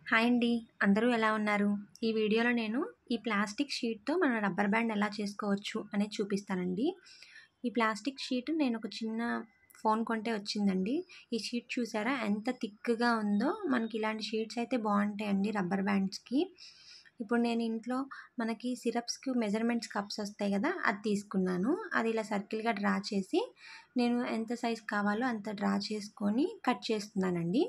hi అండి అందరూ ఎలా ఉన్నారు ఈ వీడియోలో నేను ఈ ప్లాస్టిక్ షీట్తో మన రబ్బర్ బ్యాండ్ ఎలా చేసుకోవచ్చు అనేది చూపిస్తానండి ఈ ప్లాస్టిక్ షీట్ నేను ఒక చిన్న ఫోన్ కొంటే వచ్చిందండి ఈ షీట్ చూసారా ఎంత థిక్గా ఉందో మనకి ఇలాంటి షీట్స్ అయితే బాగుంటాయండి రబ్బర్ బ్యాండ్స్కి ఇప్పుడు నేను ఇంట్లో మనకి సిరప్స్కి మెజర్మెంట్స్ కప్స్ వస్తాయి కదా అది తీసుకున్నాను అది ఇలా సర్కిల్గా డ్రా చేసి నేను ఎంత సైజ్ కావాలో అంత డ్రా చేసుకొని కట్ చేస్తున్నానండి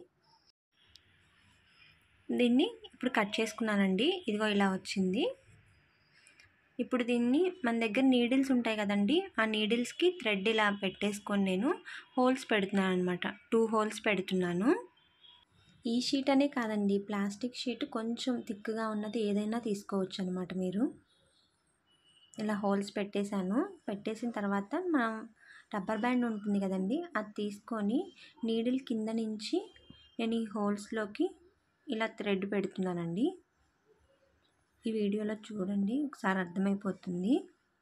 దీన్ని ఇప్పుడు కట్ చేసుకున్నానండి ఇదిగో ఇలా వచ్చింది ఇప్పుడు దీన్ని మన దగ్గర నీడిల్స్ ఉంటాయి కదండి ఆ నీడిల్స్కి థ్రెడ్ ఇలా పెట్టేసుకొని నేను హోల్స్ పెడుతున్నాను అనమాట టూ హోల్స్ పెడుతున్నాను ఈ షీట్ అనే కాదండి ప్లాస్టిక్ షీట్ కొంచెం థిక్గా ఉన్నది ఏదైనా తీసుకోవచ్చు అనమాట మీరు ఇలా హోల్స్ పెట్టేశాను పెట్టేసిన తర్వాత మనం రబ్బర్ బ్యాండ్ ఉంటుంది కదండి అది తీసుకొని నీడిల్ కింద నుంచి నేను ఈ హోల్స్లోకి ఇలా థ్రెడ్ పెడుతున్నానండి ఈ వీడియోలో చూడండి ఒకసారి అర్థమైపోతుంది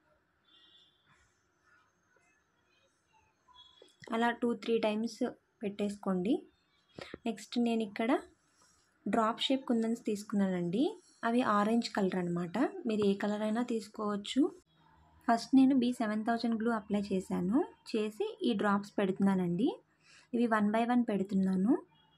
అలా టూ త్రీ టైమ్స్ పెట్టేసుకోండి నెక్స్ట్ నేను ఇక్కడ డ్రాప్ షేప్ కుందన్స్ తీసుకున్నానండి అవి ఆరెంజ్ కలర్ అనమాట మీరు ఏ కలర్ అయినా తీసుకోవచ్చు ఫస్ట్ నేను B seven thousand glue apply చేశాను చేసి ఈ డ్రాప్స్ పెడుతున్నానండి ఇవి వన్ బై వన్ పెడుతున్నాను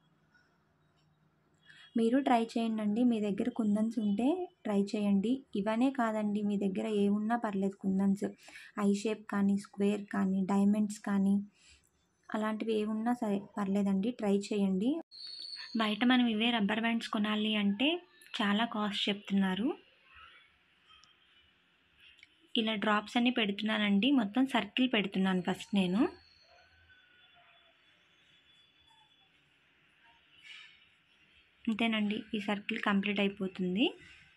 మీరు ట్రై చేయండి మీ దగ్గర కుందన్స్ ఉంటే ట్రై చేయండి ఇవనే కాదండి మీ దగ్గర ఏమున్నా పర్లేదు కుందన్స్ ఐ షేప్ కానీ స్క్వేర్ కానీ డైమండ్స్ కానీ అలాంటివి ఏమున్నా సరే పర్లేదండి ట్రై చేయండి బయట మనం ఇవే రబ్బర్ బ్యాండ్స్ కొనాలి అంటే చాలా కాస్ట్ చెప్తున్నారు ఇలా డ్రాప్స్ అన్నీ పెడుతున్నానండి మొత్తం సర్కిల్ పెడుతున్నాను ఫస్ట్ నేను అంతేనండి ఈ సర్కిల్ కంప్లీట్ అయిపోతుంది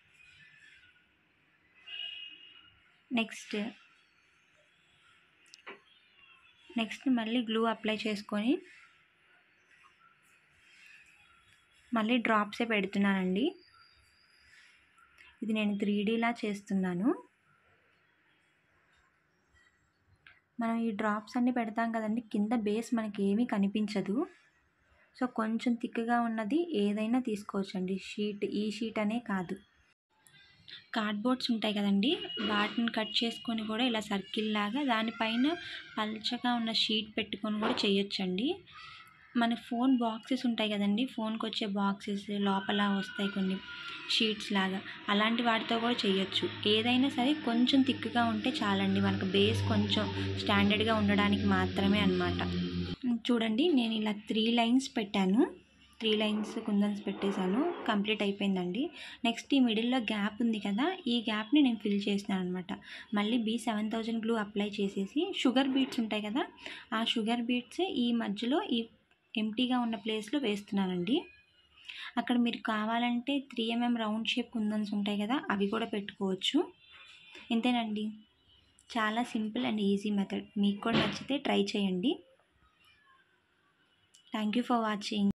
నెక్స్ట్ నెక్స్ట్ మళ్ళీ గ్లూ అప్లై చేసుకొని మళ్ళీ డ్రాప్సే పెడుతున్నానండి ఇది నేను త్రీ డీలా చేస్తున్నాను మనం ఈ డ్రాప్స్ అన్నీ పెడతాం కదండి కింద బేస్ మనకి ఏమీ కనిపించదు సో కొంచెం థిక్గా ఉన్నది ఏదైనా తీసుకోవచ్చండి షీట్ ఈ షీట్ అనే కాదు కార్డ్బోర్డ్స్ ఉంటాయి కదండి వాటిని కట్ చేసుకొని కూడా ఇలా సర్కిల్ లాగా దానిపైన పల్చగా ఉన్న షీట్ పెట్టుకొని కూడా చేయొచ్చండి మన ఫోన్ బాక్సెస్ ఉంటాయి కదండి ఫోన్కి వచ్చే బాక్సెస్ లోపల వస్తాయి కొన్ని షీట్స్ లాగా అలాంటి వాటితో కూడా చేయొచ్చు ఏదైనా సరే కొంచెం థిక్గా ఉంటే చాలండి మనకు బేస్ కొంచెం స్టాండర్డ్గా ఉండడానికి మాత్రమే అనమాట చూడండి నేను ఇలా త్రీ లైన్స్ పెట్టాను త్రీ లైన్స్ కుందన్స్ పెట్టేశాను కంప్లీట్ అయిపోయిందండి నెక్స్ట్ ఈ మిడిల్లో గ్యాప్ ఉంది కదా ఈ గ్యాప్ని నేను ఫిల్ చేసినాను అనమాట మళ్ళీ B seven thousand glue apply చేసేసి షుగర్ బీట్స్ ఉంటాయి కదా ఆ షుగర్ బీట్స్ ఈ మధ్యలో ఈ ఎంటీగా ఉన్న ప్లేస్లో వేస్తున్నానండి అక్కడ మీరు కావాలంటే three MM round shape kundans ఉంటాయి కదా అవి కూడా పెట్టుకోవచ్చు ఇంతేనండి చాలా సింపుల్ అండ్ ఈజీ మెథడ్ మీకు కూడా నచ్చితే ట్రై చేయండి థ్యాంక్ యూ ఫర్ వాచింగ్